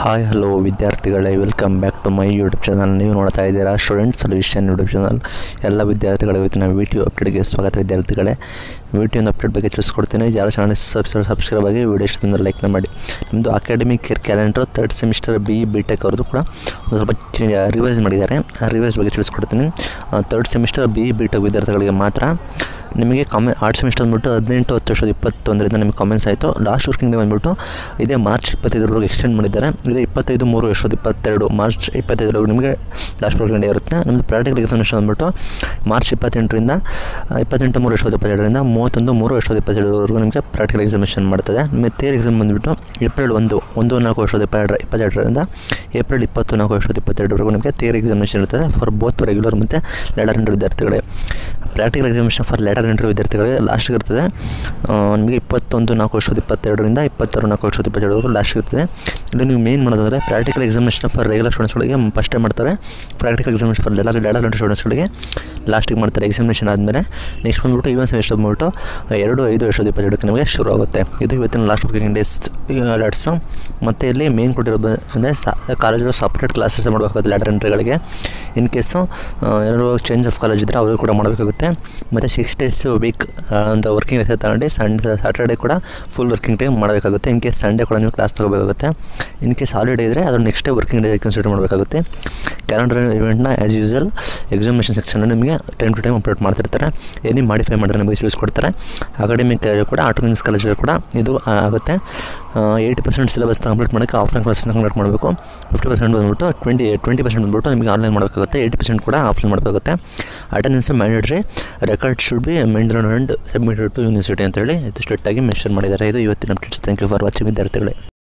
hi hello ವಿದ್ಯಾರ್ಥಿಗಳೇ welcome back to my YouTube channel ನೀವು ನೋಡ್ತಾ ಇದ್ದೀರಾ ಸ್ಟೂಡೆಂಟ್ ಸೊಲ್ಯೂಷನ್ ಯೂಟ್ಯೂಬ್ ಚಾನಲ್ ಎಲ್ಲ ವಿದ್ಯಾರ್ಥಿಗಳ ಇವತ್ತಿನ ವಿಡಿಯೋ ಅಪ್ಡೇಟ್ಗೆ ಸ್ವಾಗತ ವಿದ್ಯಾರ್ಥಿಗಳೇ ವಿಡಿಯೋ ಅಪ್ಡೇಟ್ ಬಗ್ಗೆ ತಿಳಿಸ್ಕೊಡ್ತೀನಿ ಯಾರು ಚಾನಲ್ ಸಬ್ಸ್ಕ್ರೈಬ್ ಸಬ್ಸ್ಕ್ರೈಬ್ ಆಗಿ ವಿಡಿಯೋ ಇಷ್ಟೊಂದು ಲೈಕ್ನ ಮಾಡಿ ನಿಮ್ಮದು academic year calendar third semester B B tech ಅವ್ರದ್ದು ಕೂಡ ಒಂದು ಸ್ವಲ್ಪ ರಿವೈಸ್ ಮಾಡಿದ್ದಾರೆ ಆ ರಿವೈಸ್ ಬಗ್ಗೆ ತಿಳಿಸ್ಕೊಡ್ತೀನಿ third semester B B tech ವಿದ್ಯಾರ್ಥಿಗಳಿಗೆ ಮಾತ್ರ ನಿಮಗೆ ಕಾಮೆ ಆರ್ಟ್ ಸೆಮಿಸ್ಟರ್ ಬಂದ್ಬಿಟ್ಟು ಹದಿನೆಂಟು ಹತ್ತು ವರ್ಷದ ಇಪ್ಪತ್ತೊಂದರಿಂದ ನಿಮಗೆ ಕಾಮೆಂಟ್ಸ್ ಆಯಿತು ಲಾಸ್ಟ್ ವರ್ಕಿಂಗ್ ಡೇ ಬಂದ್ಬಿಟ್ಟು ಇದೇ ಮಾರ್ಚ್ ಇಪ್ಪತ್ತೈದರವರೆಗೆ ಎಕ್ಸ್ಟೆಂಡ್ ಮಾಡಿದ್ದಾರೆ ಇದೇ ಇಪ್ಪತ್ತೈದು ಮೂರು ಎರಡು ಸಾವಿರದ ಇಪ್ಪತ್ತೆರಡು ಮಾರ್ಚ್ ಇಪ್ಪತ್ತೈದರವರೆಗೆ ನಿಮಗೆ ಲಾಸ್ಟ್ ವರ್ಕಿಂಗ್ ಡೇ ಇರುತ್ತೆ ನಮ್ಮದು ಪ್ರಾಕ್ಟಿಕಲ್ ಎಕ್ಸಾಮಿನೇಷನ್ ಬಂದ್ಬಿಟ್ಟು ಮಾರ್ಚ್ ಇಪ್ಪತ್ತೆಂಟರಿಂದ ಆ, ಇಪ್ಪತ್ತೆಂಟು ಮೂರು ಎರಡು ಸಾವಿರದ ಇಪ್ಪತ್ತೆರಡರಿಂದ ಮೂವತ್ತೊಂದು ಮೂರು ಎರಡು ಸಾವಿರದ ಇಪ್ಪತ್ತೆರಡರವರೆಗೂ ನಿಮಗೆ ಪ್ರಾಕ್ಟಿಕಲ್ ಎಕ್ಸಾಮಿನೇಷನ್ ಮಾಡ್ತದೆ ನಿಮಗೆ ತೇರ್ ಎಕ್ಸಾಮ್ ಬಂದುಬಿಟ್ಟು ಏಪ್ರಿಲ್ ಒಂದು ಒಂದು ನಾಲ್ಕು ಎರಡು ಸಾವಿರದ ಇಪ್ಪತ್ತೆರಡು ಇಪ್ಪತ್ತೆರಡರಿಂದ ಏಪ್ರಿಲ್ ಇಪ್ಪತ್ತು ನಾಲ್ಕು ಎರಡು ಸಾವಿರದ ಇಪ್ಪತ್ತೆರಡರವರೆಗೂ ನಿಮಗೆ ತೇರ್ ಎಕ್ಸಾಮಿನೇಷನ್ ಇರ್ತದೆ ಫಾರ್ ಬೋತ್ ರೆಗ್ಯುಲರ್ ಮತ್ತು ಲೆಟರ್ ಎಂಟ್ರಿ ವಿದ್ಯಾರ್ಥಿಗಳೇ practical examination for lateral entry ವಿದ್ಯಾರ್ಥಿಗಳಿಗೆ ಲಾಸ್ಟ್ ಇರ್ತದೆ ಆ, ನಿಮಗೆ ಇಪ್ಪತ್ತೊಂದು ನಾಲ್ಕು ವರ್ಷದ ಇಪ್ಪತ್ತೆರಡರಿಂದ ಇಪ್ಪತ್ತಾರು ನಾಲ್ಕು ವರ್ಷದ ಇಪ್ಪತ್ತೆರಡರವರೆಗೂ ಲಾಸ್ಟ್ ಇರ್ತದೆ ಇಲ್ಲಿ ನೀವು ಮೇನ್ ಮಾಡೋದಂದರೆ ಪ್ರಾಕ್ಟಿಕಲ್ ಎಕ್ಸಾಮಿನೇಷನ್ ಫಾರ್ ರೆಗ್ಯುಲರ್ ಸ್ಟೂಡೆಂಟ್ಸ್ಗಳಿಗೆ ಫಸ್ಟೇ ಮಾಡ್ತಾರೆ practical examination for lateral lateral entry ಸ್ಟೂಡೆಂಟ್ಸ್ಗಳಿಗೆ ಲಾಸ್ಟಿಗೆ ಮಾಡ್ತಾರೆ ಎಕ್ಸಾಮಿನೇಷನ್ ಆದಮೇಲೆ ನೆಕ್ಸ್ಟ್ ಬಂದ್ಬಿಟ್ಟು ಇವನ್ ಸೆಮಿಸ್ಟರ್ ಬಂದ್ಬಿಟ್ಟು ಎರಡು ಐದು ಎರಡು ಸಾವಿರದ ಇಪ್ಪತ್ತೆರಡಕ್ಕೆ ನಿಮಗೆ ಶುರು ಆಗುತ್ತೆ ಇದು ಇವತ್ತಿನ ಲಾಸ್ಟ್ ವರ್ಕಿಂಗ್ ಡೇಸ್ ಅಲರ್ಟ್ಸು ಮತ್ತು ಇಲ್ಲಿ ಮೇನ್ ಕೊಟ್ಟಿರೋದು ಅಂದರೆ ಸಾ ಕಾಲೇಜಲ್ಲಿ ಸಪ್ರೇಟ್ ಕ್ಲಾಸಸ್ ಮಾಡಬೇಕಾಗುತ್ತೆ ಲೆಟರ್ ಎಂಟ್ರಿಗಳಿಗೆ ಇನ್ ಕೇಸು ಏನಾದ್ರು ಚೇಂಜ್ ಆಫ್ ಕಾಲೇಜ್ ಇದ್ದರೆ ಅವರು ಕೂಡ ಮಾಡಬೇಕಾಗುತ್ತೆ ಮತ್ತು ಸಿಕ್ಸ್ ಡೇಸ್ ವೀಕ್ ಅಂತ ವರ್ಕಿಂಗ್ ಡೇಸ್ ತಗೊಂಡು ಸಂಡೇ ಸಾಟರ್ಡೆ ಕೂಡ ಫುಲ್ ವರ್ಕಿಂಗ್ ಡೇ ಮಾಡಬೇಕಾಗುತ್ತೆ ಇನ್ ಕೇಸ್ ಸಂಡೇ ಕೂಡ ನೀವು ಕ್ಲಾಸ್ ತೊಗೋಬೇಕಾಗುತ್ತೆ ಇನ್ ಕೇಸ್ ಹಾಲಿಡೇ ಇದ್ದರೆ ಅದು next day working day consider ಮಾಡಬೇಕಾಗುತ್ತೆ ಕ್ಯಾಲೆಂಡರ್ ಇವೆಂಟ್ನ ಆ್ಯಸ್ ಯೂಸಲ್ ಎಕ್ಸಾಮಿನೇಷನ್ ಸೆಕ್ಷನಲ್ಲಿ ನಿಮಗೆ ಟೈಮ್ ಟು ಟೈಮ್ ಅಪ್ಡೇಟ್ ಮಾಡ್ತಿರ್ತಾರೆ ಏನೇ ಮಾಡಿಫೈ ಮಾಡಿದ್ರೆ ನಿಮಗೆ ತಿಳಿಸ್ಕೊಡ್ತಾರೆ ಅಕಾಡೆಮಿಕ್ ಕೂಡ ಆಟೋನಮಿಕ್ಸ್ ಕಾಲೇಜಲ್ಲಿ ಕೂಡ ಇದು ಆ, ಆಗುತ್ತೆ ಏಯ್ಟಿ ಪರ್ಸೆಂಟ್ ಸಿಲೆಬಸ್ ಕಂಪ್ಲೀಟ್ ಮಾಡೋಕ್ಕೆ ಆಫ್ಲೈನ್ ಕ್ಲಾಸಸ್ನ ಕಂಪ್ಲೀಟ್ ಮಾಡಬೇಕು ಫಿಫ್ಟಿ ಪರ್ಸೆಂಟ್ ಬಂದ್ಬಿಟ್ಟು ಟ್ವೆಂಟಿ ಟ್ವೆಂಟಿ ಪರ್ಸೆಂಟ್ ಬಂದ್ಬಿಟ್ಟು ನಿಮಗೆ ಆನ್ಲೈನ್ ಮಾಡಬೇಕಾಗುತ್ತೆ ಏಯ್ಟಿ ಪರ್ಸೆಂಟ್ ಕೂಡ ಆಫ್ಲೈನ್ ಮಾಡಬೇಕಾಗುತ್ತೆ attendance mandatory record should be maintain and submitted to university ಅಂತೇಳಿ ಇದು ಸ್ಟ್ರಿಕ್ಟಾಗಿ ಮೆನ್ಷನ್ ಮಾಡಿದ್ದಾರೆ ಇದು ಇವತ್ತಿನ updates thank you for watching ವಿದ್ಯಾರ್ಥಿಗಳೇ